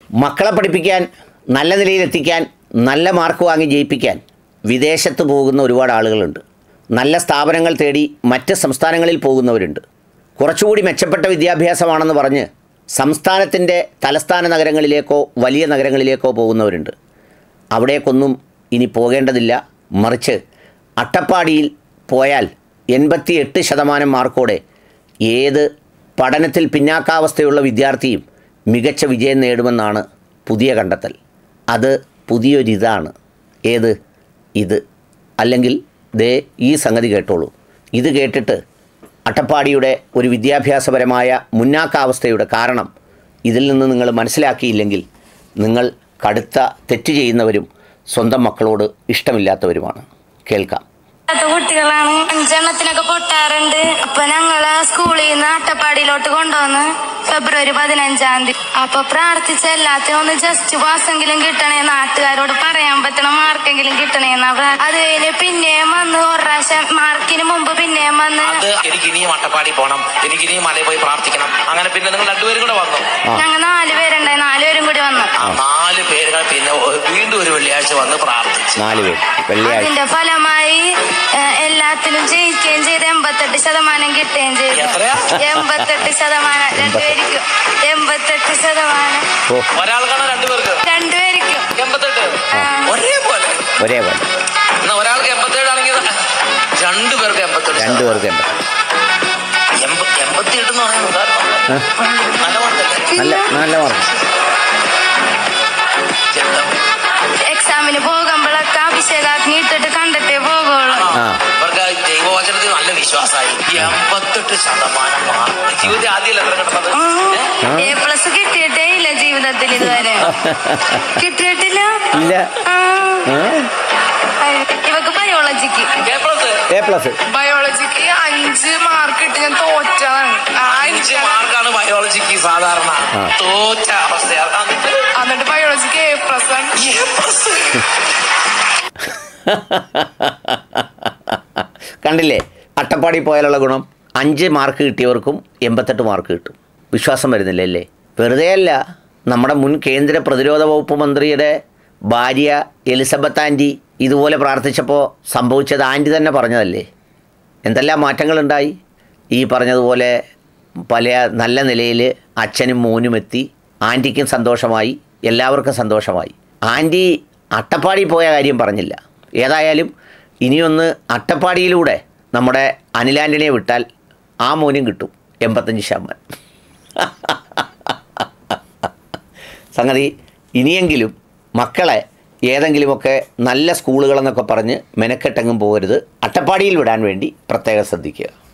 മക്കളെ പഠിപ്പിക്കാൻ നല്ല നിലയിലെത്തിക്കാൻ നല്ല മാർക്ക് വാങ്ങി ജയിപ്പിക്കാൻ വിദേശത്ത് പോകുന്ന ഒരുപാട് ആളുകളുണ്ട് നല്ല സ്ഥാപനങ്ങൾ തേടി മറ്റ് സംസ്ഥാനങ്ങളിൽ പോകുന്നവരുണ്ട് കുറച്ചുകൂടി മെച്ചപ്പെട്ട വിദ്യാഭ്യാസമാണെന്ന് പറഞ്ഞ് സംസ്ഥാനത്തിൻ്റെ തലസ്ഥാന നഗരങ്ങളിലേക്കോ വലിയ നഗരങ്ങളിലേക്കോ പോകുന്നവരുണ്ട് അവിടേക്കൊന്നും ഇനി പോകേണ്ടതില്ല മറിച്ച് അട്ടപ്പാടിയിൽ പോയാൽ എൺപത്തി എട്ട് ശതമാനം മാർക്കോടെ ഏത് പഠനത്തിൽ പിന്നാക്കാവസ്ഥയുള്ള വിദ്യാർത്ഥിയും മികച്ച വിജയം നേടുമെന്നാണ് പുതിയ കണ്ടെത്തൽ അത് പുതിയൊരിതാണ് ഏത് ഇത് അല്ലെങ്കിൽ ദേ ഈ സംഗതി കേട്ടോളൂ ഇത് കേട്ടിട്ട് അട്ടപ്പാടിയുടെ ഒരു വിദ്യാഭ്യാസപരമായ മുന്നാക്കാവസ്ഥയുടെ കാരണം ഇതിൽ നിന്ന് നിങ്ങൾ മനസ്സിലാക്കിയില്ലെങ്കിൽ നിങ്ങൾ കടുത്ത തെറ്റ് ചെയ്യുന്നവരും സ്വന്തം മക്കളോട് ഇഷ്ടമില്ലാത്തവരുമാണ് കേൾക്കാം പത്ത് കുട്ടികളാണ് അഞ്ചെണ്ണത്തിനൊക്കെ പൊട്ടാറുണ്ട് അപ്പൊ ഞങ്ങള് സ്കൂളിൽ നിന്ന് അട്ടപ്പാടിയിലോട്ട് കൊണ്ടുവന്ന് ഫെബ്രുവരി പതിനഞ്ചാം തീയതി അപ്പൊ പ്രാർത്ഥിച്ച എല്ലാത്തിനും ഒന്ന് ജസ്റ്റ് പാസ്സെങ്കിലും കിട്ടണേ നാട്ടുകാരോട് പറയാൻ പറ്റണ മാർക്കെങ്കിലും കിട്ടണേന്നാ പ്രാ- അത് കഴിഞ്ഞ് പിന്നെയും വന്ന് ഒരു പ്രാവശ്യം മാർക്കിന് മുമ്പ് പിന്നെയും വന്ന് അത് എനിക്ക് ഇനിയും അട്ടപ്പാടി പോകണം എനിക്ക് ഇനിയും മലയിൽ പോയി പ്രാർത്ഥിക്കണം അങ്ങനെ പിന്നെ നിങ്ങൾ രണ്ടുപേരും കൂടെ വന്നു ഞങ്ങൾ നാല് പേരുണ്ടായി നാലുപേരും കൂടി വന്നു ആ നാല് പേരുകൾ പിന്നെ ഒ- വീണ്ടും ഒരു വെള്ളിയാഴ്ച വന്ന് പ്രാർത്ഥിച്ചു നാല് പേര് വെള്ളിയാഴ്ച അതിന്റെ ഫലമായി ഏഹ്, എല്ലാത്തിലും ജയിക്കുകയും ചെയ്ത് എൺപത്തെട്ട് ശതമാനം കിട്ടുകയും ചെയ്തു എത്രയാ? എൺപത്തെട്ട് ശതമാനം രണ്ടുപേർക്കും എൺപത്തെട്ട് ശതമാനം ഓ ഒരാൾക്കാണോ രണ്ടുപേർക്ക് രണ്ടുപേർക്കും എൺപത്തെട്ട് ആ. ഒരേപോലെ ഒരേപോലെ എന്നാ ഒരാൾക്ക് എൺപത്തേഴ് ആണെങ്കിൽ രണ്ടുപേർക്ക് എൺപത്തെട്ട് രണ്ടു പേർക്ക് ഉണ്ട് എൺപ- എൺപത്തിയെട്ട് എന്ന് പറയുന്നത് കാരണം നല്ല മാർക്കല്ലേ നല്ല നല്ല മാർക്ക് ചെറുപ്പം. എക്സാമിന് പോകുമ്പോഴൊക്കെ അഭിഷേകാഗ്നി ഇട്ടിട്ട് കണ്ടിട്ടേ പോകുള്ളൂ ആ. ഇവർക്ക് ദൈവവചനത്തിൽ നല്ല വിശ്വാസമായി എൺപത്തെട്ട് ശതമാനം മാർക്ക് ജീവിതത്തിൽ ആദ്യമല്ല എത്ര കിട്ടുന്നത് എ പ്ലസ് കിട്ടിയിട്ടേ ഇല്ല ജീവിതത്തിൽ ഇതുവരെ കിട്ടിയിട്ടില്ല ഇല്ല ആ. ഏ? ഇവക്ക് ബയോളജിക്ക് എ പ്ലസ് എ പ്ലസ് ബയോളജിക്ക് അഞ്ച് മാർക്ക് ഇട്ട് ഞാൻ തോറ്റതാണ് അഞ്ച് മാർക്കാണ് ബയോളജിക്ക് സാധാരണ ആ. തോറ്റ അവസ്ഥയാണ് എന്നിട്ട് എന്നിട്ട് ബയോളജിക്ക് എ പ്ലസ് ആണ് A plus. കണ്ടില്ലേ അട്ടപ്പാടി പോയാലുള്ള ഗുണം അഞ്ച് മാർക്ക് കിട്ടിയവർക്കും എൺപത്തെട്ട് മാർക്ക് കിട്ടും വിശ്വാസം വരുന്നില്ല അല്ലേ വെറുതെ അല്ല നമ്മുടെ മുൻ കേന്ദ്ര പ്രതിരോധ വകുപ്പ് മന്ത്രിയുടെ ഭാര്യ എലിസബത്ത് ആൻറ്റി ഇതുപോലെ പ്രാർത്ഥിച്ചപ്പോൾ സംഭവിച്ചത് ആൻറ്റി തന്നെ പറഞ്ഞതല്ലേ എന്തെല്ലാം മാറ്റങ്ങളുണ്ടായി ഈ പറഞ്ഞതുപോലെ പല നല്ല നിലയിൽ അച്ഛനും മോനും എത്തി ആൻറ്റിക്കും സന്തോഷമായി എല്ലാവർക്കും സന്തോഷമായി ആൻറ്റി അട്ടപ്പാടി പോയ കാര്യം പറഞ്ഞില്ല ഏതായാലും ഇനിയൊന്ന് അട്ടപ്പാടിയിലൂടെ നമ്മുടെ അനിലാൻ്റണിയെ വിട്ടാൽ ആ മോനും കിട്ടും എൺപത്തഞ്ച് ശതമാനം സംഗതി ഇനിയെങ്കിലും മക്കളെ ഏതെങ്കിലുമൊക്കെ നല്ല സ്കൂളുകളെന്നൊക്കെ പറഞ്ഞ് മെനക്കെട്ടെങ്ങും പോകരുത് അട്ടപ്പാടിയിൽ വിടാൻ വേണ്ടി പ്രത്യേകം ശ്രദ്ധിക്കുക